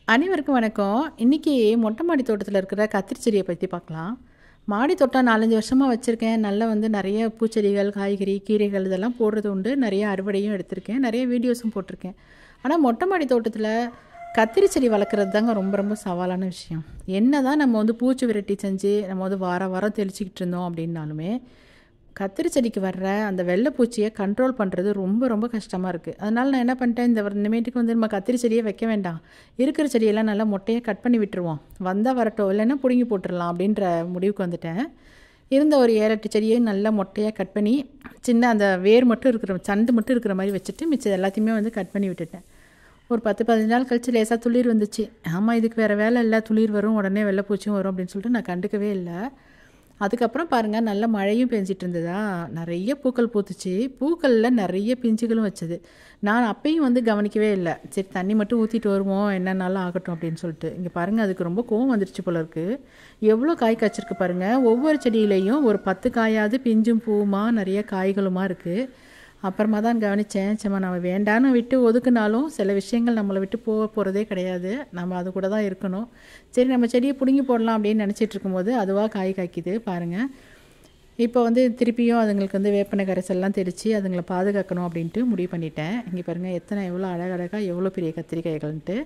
அனைவருக்கும் வணக்கம் இன்றைக்கி மொட்டை மாடி தோட்டத்தில் இருக்கிற கத்திரி செடியை பற்றி பார்க்கலாம் மாடி தோட்டம் நாலஞ்சு வருஷமாக வச்சுருக்கேன் நல்லா வந்து நிறைய பூச்செடிகள் காய்கறி கீரைகள் இதெல்லாம் போடுறது உண்டு நிறைய அறுவடையும் எடுத்திருக்கேன் நிறைய வீடியோஸும் போட்டிருக்கேன் ஆனால் மொட்டை மாடி தோட்டத்தில் கத்திரி செடி வளர்க்குறது தாங்க ரொம்ப ரொம்ப சவாலான விஷயம் என்ன தான் நம்ம வந்து பூச்சி விரட்டி செஞ்சு நம்ம வந்து வார வாரம் தெளிச்சிக்கிட்டு இருந்தோம் அப்படின்னாலுமே கத்திரி செடிக்கு வர்ற அந்த வெள்ளைப்பூச்சியை கண்ட்ரோல் பண்ணுறது ரொம்ப ரொம்ப கஷ்டமாக இருக்குது அதனால் நான் என்ன பண்ணிட்டேன் இந்த இனிமேட்டுக்கு வந்து நம்ம கத்திரி செடியை வைக்க வேண்டாம் இருக்கிற செடியெல்லாம் நல்லா மொட்டையை கட் பண்ணி விட்டுருவோம் வந்தால் வரட்டும் இல்லைன்னா பிடுங்கி போட்டுடலாம் அப்படின்ற முடிவுக்கு வந்துட்டேன் இருந்த ஒரு ஏழு எட்டு செடியை நல்லா மொட்டையாக கட் பண்ணி சின்ன அந்த வேர் மட்டும் இருக்கிற சண்டு மட்டும் இருக்கிற மாதிரி வச்சுட்டு மிச்சம் எல்லாத்தையுமே வந்து கட் பண்ணி விட்டுட்டேன் ஒரு பத்து பதினஞ்சு நாள் கழிச்சு லேசாக துளிர் வந்துச்சு ஆமாம் இதுக்கு வேறு வேலை இல்லை துளிர் வரும் உடனே வெள்ளைப்பூச்சியும் வரும் அப்படின்னு சொல்லிட்டு நான் கண்டுக்கவே இல்லை அதுக்கப்புறம் பாருங்கள் நல்ல மழையும் பெஞ்சிட்டு இருந்ததா நிறைய பூக்கள் பூத்துச்சு பூக்களில் நிறைய பிஞ்சுகளும் வச்சது நான் அப்பயும் வந்து கவனிக்கவே இல்லை சரி தண்ணி மட்டும் ஊற்றிட்டு வருவோம் என்னன்னாலும் ஆகட்டும் அப்படின்னு சொல்லிட்டு இங்கே பாருங்கள் அதுக்கு ரொம்ப கோவம் வந்துருச்சு போல இருக்குது எவ்வளோ காய் காய்ச்சிருக்கு பாருங்கள் ஒவ்வொரு செடியிலையும் ஒரு பத்து காயாவது பிஞ்சும் பூவுமா நிறைய காய்களுமா இருக்குது அப்புறமா தான் கவனித்தேன் சும்மா நம்ம வேண்டான்னு விட்டு ஒதுக்குனாலும் சில விஷயங்கள் நம்மளை விட்டு போக போகிறதே கிடையாது நம்ம அது கூட தான் இருக்கணும் சரி நம்ம செடியை பிடுங்கி போடலாம் அப்படின்னு நினச்சிட்டு இருக்கும்போது அதுவாக காய் காய்க்குது பாருங்கள் இப்போ வந்து திருப்பியும் அதுங்களுக்கு வந்து வேப்பனை கரைசல்லாம் தெளித்து அதுங்களை பாதுகாக்கணும் அப்படின்ட்டு முடிவு பண்ணிட்டேன் இங்கே பாருங்கள் எத்தனை எவ்வளோ அழகழகாக எவ்வளோ பெரிய கத்திரிக்காய்கள்ன்ட்டு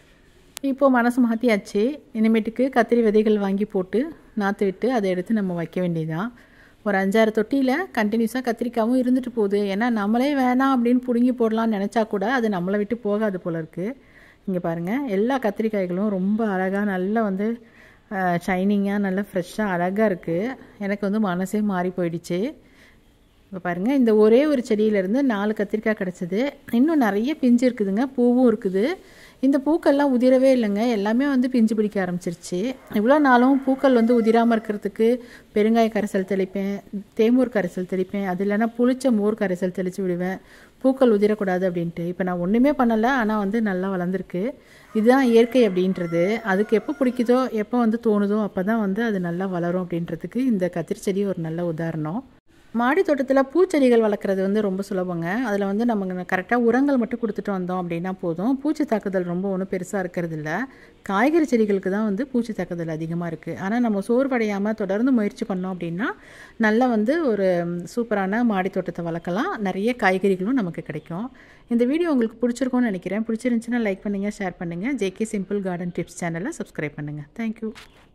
இப்போது மனசு மாற்றியாச்சு இனிமேட்டுக்கு கத்திரி விதைகள் வாங்கி போட்டு நாற்று விட்டு அதை எடுத்து நம்ம வைக்க வேண்டியதுதான் ஒரு அஞ்சாறு தொட்டியில் கண்டினியூஸாக கத்திரிக்காவும் இருந்துட்டு போகுது ஏன்னா நம்மளே வேணாம் அப்படின்னு பிடுங்கி போடலாம்னு நினச்சா கூட அது நம்மளை விட்டு போகாது போல இருக்குது இங்கே பாருங்கள் எல்லா கத்திரிக்காய்களும் ரொம்ப அழகாக நல்லா வந்து ஷைனிங்காக நல்லா ஃப்ரெஷ்ஷாக அழகாக இருக்குது எனக்கு வந்து மனசே மாறி போயிடுச்சு இப்போ பாருங்கள் இந்த ஒரே ஒரு செடியிலேருந்து நாலு கத்திரிக்காய் கிடச்சிது இன்னும் நிறைய பிஞ்சு இருக்குதுங்க பூவும் இருக்குது இந்த பூக்கள்லாம் உதிரவே இல்லைங்க எல்லாமே வந்து பிஞ்சு பிடிக்க ஆரம்பிச்சிருச்சு இவ்வளோ நாளும் பூக்கள் வந்து உதிராமல் இருக்கிறதுக்கு பெருங்காய கரைசல் தெளிப்பேன் தேமூர் கரைசல் தெளிப்பேன் அது இல்லைன்னா புளிச்ச மோர் கரைசல் தெளித்து விடுவேன் பூக்கள் உதிரக்கூடாது அப்படின்ட்டு இப்போ நான் ஒன்றுமே பண்ணலை ஆனால் வந்து நல்லா வளர்ந்துருக்கு இதுதான் இயற்கை அப்படின்றது அதுக்கு எப்போ பிடிக்குதோ எப்போ வந்து தோணுதோ அப்போ தான் வந்து அது நல்லா வளரும் அப்படின்றதுக்கு இந்த கத்திரி செடி ஒரு நல்ல உதாரணம் மாடி தோட்டத்தில் பூச்செடிகள் வளர்க்குறது வந்து ரொம்ப சுலபங்க அதில் வந்து நம்ம கரெக்டாக உரங்கள் மட்டும் கொடுத்துட்டு வந்தோம் அப்படின்னா போதும் பூச்சி தாக்குதல் ரொம்ப ஒன்றும் பெருசாக இருக்கிறது இல்லை காய்கறி செடிகளுக்கு தான் வந்து பூச்சி தாக்குதல் அதிகமாக இருக்குது ஆனால் நம்ம சோர்வடையாமல் தொடர்ந்து முயற்சி பண்ணோம் அப்படின்னா நல்லா வந்து ஒரு சூப்பரான மாடி தோட்டத்தை வளர்க்கலாம் நிறைய காய்கறிகளும் நமக்கு கிடைக்கும் இந்த வீடியோ உங்களுக்கு பிடிச்சிருக்கும்னு நினைக்கிறேன் பிடிச்சிருந்துச்சுன்னா லைக் பண்ணுங்கள் ஷேர் பண்ணுங்கள் ஜேகே சிம்பிள் கார்டன் டிப்ஸ் சேனலை சப்ஸ்கிரைப் பண்ணுங்கள் தேங்க்யூ